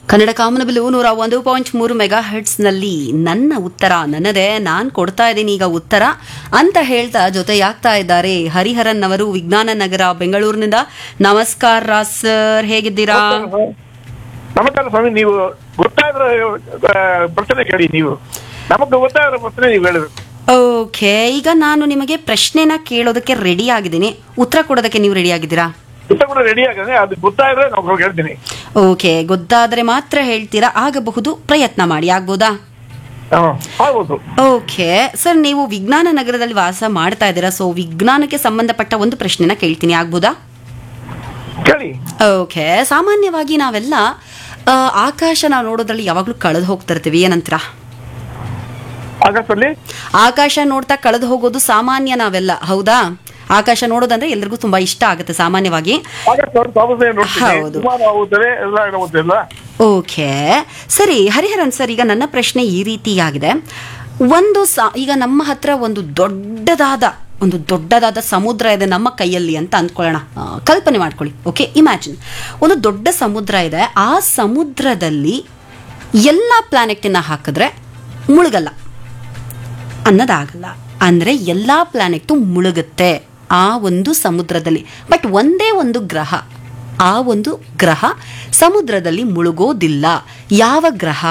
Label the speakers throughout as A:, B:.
A: ಕನ್ನಡ ಕಾಮನಬಿಲು ನೂರ ಒಂದು ಪಾಯಿಂಟ್ ಮೂರು ಮೆಗಾ ನಲ್ಲಿ ನನ್ನ ಉತ್ತರ ನನ್ನದೇ ನಾನು ಕೊಡ್ತಾ ಇದ್ದೀನಿ ಈಗ ಉತ್ತರ ಅಂತ ಹೇಳ್ತಾ ಜೊತೆಯಾಗ್ತಾ ಇದ್ದಾರೆ ಹರಿಹರನ್ ಅವರು ವಿಜ್ಞಾನ ನಗರ ಬೆಂಗಳೂರಿನಿಂದ ನಮಸ್ಕಾರ ಸರ್ ಹೇಗಿದ್ದೀರಾ
B: ನಮಸ್ಕಾರ ಸ್ವಾಮಿ ನೀವು ಗೊತ್ತಾದ್ರ ಪ್ರಶ್ನೆ ಕೇಳಿ ನೀವು ನಮಗೆ ಗೊತ್ತಾದ್ರ ಪ್ರಶ್ನೆ ನೀವು ಹೇಳಿದ್ರು
A: ಓಕೆ ಈಗ ನಾನು ನಿಮಗೆ ಪ್ರಶ್ನೆನ ಕೇಳೋದಕ್ಕೆ ರೆಡಿ ಆಗಿದ್ದೀನಿ ಉತ್ತರ ಕೊಡೋದಕ್ಕೆ ನೀವು ರೆಡಿ ಆಗಿದ್ದೀರಾ
B: ಉತ್ತರ ಕೂಡ ರೆಡಿ ಆಗದೆ ಅದು ಗೊತ್ತಾದ್ರೆ ನಾವು ಹೇಳ್ತೀನಿ
A: ಓಕೆ ಗೊತ್ತಾದ್ರೆ ಮಾತ್ರ ಹೇಳ್ತೀರಾ ಆಗಬಹುದು ಪ್ರಯತ್ನ ಮಾಡಿ ಆಗ್ಬೋದಾ
B: ಹ್ಮ್, ಆಗ್ಬೋದು
A: ಓಕೆ ಸರ್ ನೀವು ವಿಜ್ಞಾನ ನಗರದಲ್ಲಿ ವಾಸ ಮಾಡ್ತಾ ಇದ್ದೀರಾ ಸೊ ವಿಜ್ಞಾನಕ್ಕೆ ಸಂಬಂಧಪಟ್ಟ ಒಂದು ಪ್ರಶ್ನೆನ ಕೇಳ್ತೀನಿ ಆಗ್ಬೋದಾ
B: ಕೇಳಿ
A: ಓಕೆ ಸಾಮಾನ್ಯವಾಗಿ ನಾವೆಲ್ಲ ಆ, ಆಕಾಶನ ನೋಡೋದ್ರಲ್ಲಿ ಯಾವಾಗಲೂ ಕಳೆದು ಹೋಗ್ತಿರ್ತೀವಿ ಏನಂತೀರಾ
B: ಆಗಸ್ಟಲ್ಲಿ
A: ಆಕಾಶ ನೋಡ್ತಾ ಕಳೆದು ಹೋಗೋದು ಸಾಮಾನ್ಯ ನಾವೆಲ್ಲ ಹೌದಾ ಆಕಾಶ ನೋಡೋದಂದ್ರೆ ಎಲ್ರಿಗೂ ತುಂಬಾ ಇಷ್ಟ ಆಗುತ್ತೆ ಸಾಮಾನ್ಯವಾಗಿ
B: ಆಗಸ್ಟ್ ಒಂದು ತಾಮಸ ನೋಡ್ತೀನಿ
A: ಹೌದು.
B: ಸುಮಾರು ಆಗುತ್ತದೆ ಎಲ್ಲ ಆಗುತ್ತಿಲ್ಲ
A: ಓಕೆ ಸರಿ ಹರಿಹರನ್ ಸರ್ ಈಗ ನನ್ನ ಪ್ರಶ್ನೆ ಈ ರೀತಿಯಾಗಿದೆ ಒಂದು ಸಾ ಈಗ ನಮ್ಮ ಹತ್ರ ಒಂದು ದೊಡ್ಡದಾದ ಒಂದು ದೊಡ್ಡದಾದ ಸಮುದ್ರ ಇದೆ ನಮ್ಮ ಕೈಯಲ್ಲಿ ಅಂತ ಅಂದ್ಕೊಳ್ಳೋಣ ಆ, ಕಲ್ಪನೆ ಮಾಡ್ಕೊಳ್ಳಿ ಓಕೆ ಇಮ್ಯಾಜಿನ್ ಒಂದು ದೊಡ್ಡ ಸಮುದ್ರ ಇದೆ ಆ ಸಮುದ್ರದಲ್ಲಿ ಎಲ್ಲ ಪ್ಲಾನೆಟನ್ನ ಹಾಕಿದ್ರೆ ಮುಳುಗಲ್ಲ ಅನ್ನೋದಾಗಲ್ಲ ಅಂದರೆ ಎಲ್ಲ ಪ್ಲಾನೆಟು ಮುಳುಗುತ್ತೆ ಆ ಒಂದು ಸಮುದ್ರದಲ್ಲಿ ಬಟ್ ಒಂದೇ ಒಂದು ಗ್ರಹ ಆ ಒಂದು ಗ್ರಹ ಸಮುದ್ರದಲ್ಲಿ ಮುಳುಗೋದಿಲ್ಲ ಯಾವ ಗ್ರಹ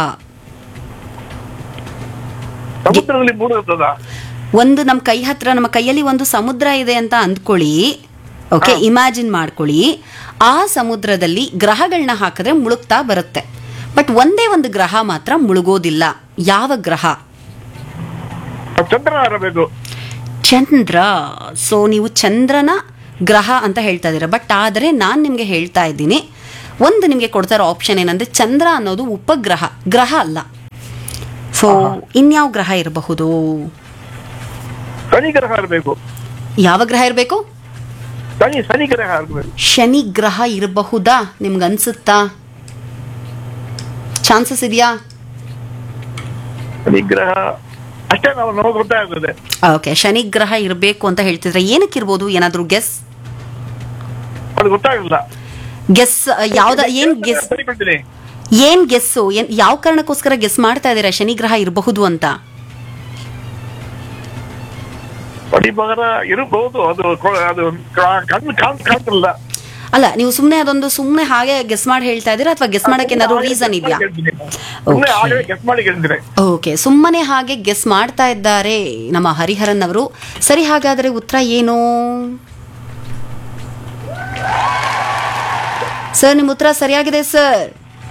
B: ಸಮುದ್ರದಲ್ಲಿ ಮೂಡುತ್ತದ
A: ಒಂದು ನಮ್ಮ ಕೈ ಹತ್ರ ನಮ್ಮ ಕೈಯಲ್ಲಿ ಒಂದು ಸಮುದ್ರ ಇದೆ ಅಂತ ಅಂದ್ಕೊಳ್ಳಿ ಓಕೆ ಇಮ್ಯಾಜಿನ್ ಮಾಡ್ಕೊಳ್ಳಿ ಆ ಸಮುದ್ರದಲ್ಲಿ ಗ್ರಹಗಳನ್ನ ಹಾಕಿದ್ರೆ ಮುಳುಗ್ತಾ ಬರುತ್ತೆ ಬಟ್ ಒಂದೇ ಒಂದು ಗ್ರಹ ಮಾತ್ರ ಮುಳುಗೋದಿಲ್ಲ ಯಾವ ಗ್ರಹ
B: ಚಂದ್ರ ಇರಬೇಕು
A: ಚಂದ್ರ ಸೊ ನೀವು ಚಂದ್ರನ ಗ್ರಹ ಅಂತ ಹೇಳ್ತಾ ಇದ್ದೀರಾ ಬಟ್ ಆದರೆ ನಾನು ನಿಮಗೆ ಹೇಳ್ತಾ ಇದ್ದೀನಿ ಒಂದು ನಿಮಗೆ ಕೊಡ್ತಾ ಇರೋ ಆಪ್ಷನ್ ಏನಂದ್ರೆ ಚಂದ್ರ ಅನ್ನೋದು ಉಪಗ್ರಹ ಗ್ರಹ ಅಲ್ಲ ಸೊ ಇನ್ಯಾವ ಗ್ರಹ ಇರಬಹುದು
B: ಶನಿ ಗ್ರಹ ಇರಬೇಕು
A: ಯಾವ ಗ್ರಹ ಇರಬೇಕು
B: ಶನಿ ಶನಿ ಗ್ರಹ ಇರಬೇಕು
A: ಶನಿ ಗ್ರಹ ಇರಬಹುದಾ ನಿಮ್ಗೆ ಅನ್ಸುತ್ತಾ ಚಾನ್ಸಸ್ ಇದೆಯಾ
B: ಶನಿ ಗ್ರಹ ಅಷ್ಟೇ ನಾವು ನಮಗೆ ಗೊತ್ತಾಗ್ತದೆ
A: ಓಕೆ ಶನಿ ಗ್ರಹ ಇರಬೇಕು ಅಂತ ಹೇಳ್ತಿದ್ರೆ ಏನಕ್ಕೆ ಇರ್ಬೋದು ಏನಾದರೂ ಗೆಸ್
B: ಅದು ಗೊತ್ತಾಗಲಿಲ್ಲ
A: ಗೆಸ್ ಯಾವ್ದ ಏನ್ ಗೆಸ್
B: ಸರಿ ಕೊಡ್ತೀನಿ
A: ಏನ್ ಗೆಸ್ಸು ಏನ್ ಯಾವ ಕಾರಣಕ್ಕೋಸ್ಕರ ಗೆಸ್ ಮಾಡ್ತಾ ಇದ್ದೀರಾ ಶನಿ ಗ್ರಹ ಇರಬಹುದು ಅಂತ
B: ಪಡಿಬಗರ ಇರಬಹುದು ಅದು ಕೊ- ಅದು ಕಾ- ಕಣ್ಣು ಕಾಣ್ ಕಾಣ್ತಿಲ್ಲ
A: ಅಲ್ಲ ನೀವು ಸುಮ್ಮನೆ ಅದೊಂದು ಸುಮ್ಮನೆ ಹಾಗೆ ಗೆಸ್ ಮಾಡಿ ಹೇಳ್ತಾ ಇದ್ದೀರಾ ಅಥವಾ ಗೆಸ್ ಮಾಡಕ್ಕೆ ಏನಾದ್ರು ರೀಸನ್ ಇದೆಯಾ
B: ಸುಮ್ಮನೆ ಆಗಲೇ ಗೆಸ್ ಮಾಡಿ ಕೇಳ್ತೀನಿ
A: ಓಕೆ ಸುಮ್ಮನೆ ಹಾಗೆ ಗೆಸ್ ಮಾಡ್ತಾ ಇದ್ದಾರೆ ನಮ್ಮ ಹರಿಹರನ್ ಅವರು ಸರಿ ಹಾಗಾದ್ರೆ ಉತ್ತರ ಏನು ಸರ್ ನಿಮ್ಮ ಉತ್ತರ ಸರಿಯಾಗಿದೆ ಸರ್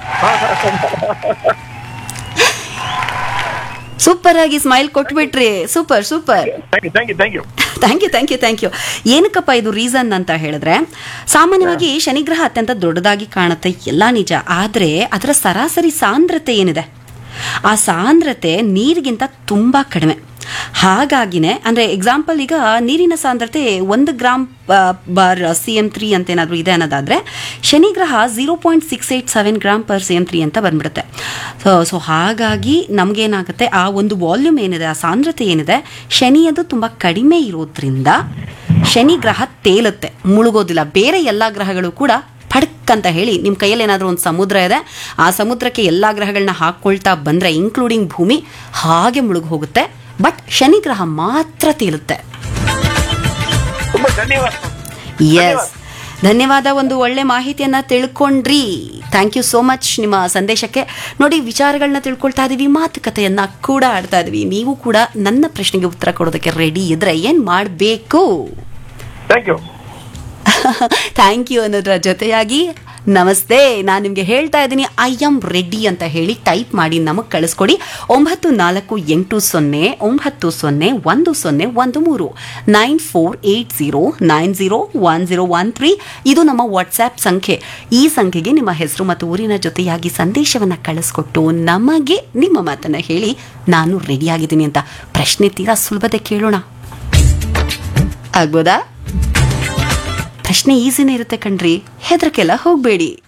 A: ಸೂಪರ್ ಆಗಿ ಸ್ಮೈಲ್ ಕೊಟ್ಬಿಟ್ರಿ super super
B: thank you thank you thank you
A: thank you thank you thank you ಏನಕ್ಕಪ್ಪ ಇದು ರೀಸನ್ ಅಂತ ಹೇಳಿದ್ರೆ ಸಾಮಾನ್ಯವಾಗಿ ಶನಿಗ್ರಹ ಅತ್ಯಂತ ದೊಡ್ಡದಾಗಿ ಕಾಣುತ್ತೆ ಎಲ್ಲ ನಿಜ ಆದರೆ ಅದರ ಸರಾಸರಿ ಸಾಂದ್ರತೆ ಏನಿದೆ ಆ ಸಾಂದ್ರತೆ ನೀರಿಗಿಂತ ತುಂಬ ಕಡಿಮೆ ಹಾಗಾಗಿನೇ ಅಂದರೆ ಎಕ್ಸಾಂಪಲ್ ಈಗ ನೀರಿನ ಸಾಂದ್ರತೆ ಒಂದು gram per C M three ಅಂತ ಏನಾದರೂ ಇದೆ ಅನ್ನೋದಾದರೆ ಶನಿಗ್ರಹ zero point six eight seven gram per C M three ಅಂತ ಬಂದ್ಬಿಡುತ್ತೆ ಸೊ ಸೊ ಹಾಗಾಗಿ ನಮಗೇನಾಗುತ್ತೆ ಆ ಒಂದು ವಾಲ್ಯೂಮ್ ಏನಿದೆ ಆ ಸಾಂದ್ರತೆ ಏನಿದೆ ಶನಿಯದು ತುಂಬ ಕಡಿಮೆ ಇರೋದ್ರಿಂದ ಶನಿ ಗ್ರಹ ತೇಲುತ್ತೆ ಮುಳುಗೋದಿಲ್ಲ ಬೇರೆ ಎಲ್ಲ ಗ್ರಹಗಳು ಕೂಡ ಪಡಕ್ ಅಂತ ಹೇಳಿ ನಿಮ್ಮ ಕೈಯಲ್ಲಿ ಏನಾದರೂ ಒಂದು ಸಮುದ್ರ ಇದೆ ಆ ಸಮುದ್ರಕ್ಕೆ ಎಲ್ಲ ಗ್ರಹಗಳನ್ನ ಹಾಕ್ಕೊಳ್ತಾ ಬಂದರೆ ಇನ್ಕ್ಲೂಡಿಂಗ್ ಭೂಮಿ ಹಾಗೆ ಮುಳುಗಿ ಹೋಗುತ್ತೆ ಬಟ್ ಶನಿ ಗ್ರಹ ಮಾತ್ರ ತೇಲುತ್ತೆ
B: ತುಂಬಾ ಧನ್ಯವಾದ
A: ಎಸ್ ಧನ್ಯವಾದ ಒಂದು ಒಳ್ಳೆ ಮಾಹಿತಿಯನ್ನ ತಿಳ್ಕೊಂಡ್ರಿ ಥ್ಯಾಂಕ್ ಯು ಸೋ ಮಚ್ ನಿಮ್ಮ ಸಂದೇಶಕ್ಕೆ ನೋಡಿ ವಿಚಾರಗಳನ್ನ ತಿಳ್ಕೊಳ್ತಾ ಇದೀವಿ ಮಾತುಕತೆಯನ್ನ ಕೂಡ ಆಡ್ತಾ ಇದೀವಿ ನೀವು ಕೂಡ ನನ್ನ ಪ್ರಶ್ನೆಗೆ ಉತ್ತರ ಕೊಡೋದಕ್ಕೆ ರೆಡಿ ಇದ್ರೆ ಏನ್ ಮಾಡಬೇಕು
B: ಥ್ಯಾಂಕ್ ಯು
A: ಥ್ಯಾಂಕ್ ಯು ಅನ್ನೋದ್ರ ಜೊತೆಯಾಗಿ ನಮಸ್ತೆ ನಾನು ನಿಮಗೆ ಹೇಳ್ತಾ ಇದ್ದೀನಿ ಐ ಆಮ್ ರೆಡ್ಡಿ ಅಂತ ಹೇಳಿ ಟೈಪ್ ಮಾಡಿ ನಮಗೆ ಕಳಿಸ್ಕೊಡಿ ಒಂಬತ್ತು ನಾಲ್ಕು ಎಂಟು ಸೊನ್ನೆ ಒಂಬತ್ತು ಸೊನ್ನೆ ಒಂದು ಸೊನ್ನೆ ಒಂದು ಮೂರು nine four eight zero nine zero one zero one three ಇದು ನಮ್ಮ ವಾಟ್ಸ್ಆ್ಯಪ್ ಸಂಖ್ಯೆ ಈ ಸಂಖ್ಯೆಗೆ ನಿಮ್ಮ ಹೆಸರು ಮತ್ತು ಊರಿನ ಜೊತೆಯಾಗಿ ಸಂದೇಶವನ್ನು ಕಳಿಸ್ಕೊಟ್ಟು ನಮಗೆ ನಿಮ್ಮ ಮಾತನ್ನು ಹೇಳಿ ನಾನು ರೆಡಿಯಾಗಿದ್ದೀನಿ ಅಂತ ಪ್ರಶ್ನೆ ತೀರಾ ಸುಲಭತೆ ಕೇಳೋಣ ಆಗ್ಬೋದಾ ಪ್ರಶ್ನೆ ಈಸಿನೇ ಇರುತ್ತೆ ಕಣ್ರಿ ಹೆದರ್ಕೆಲ್ಲ ಹೋಗಬೇಡಿ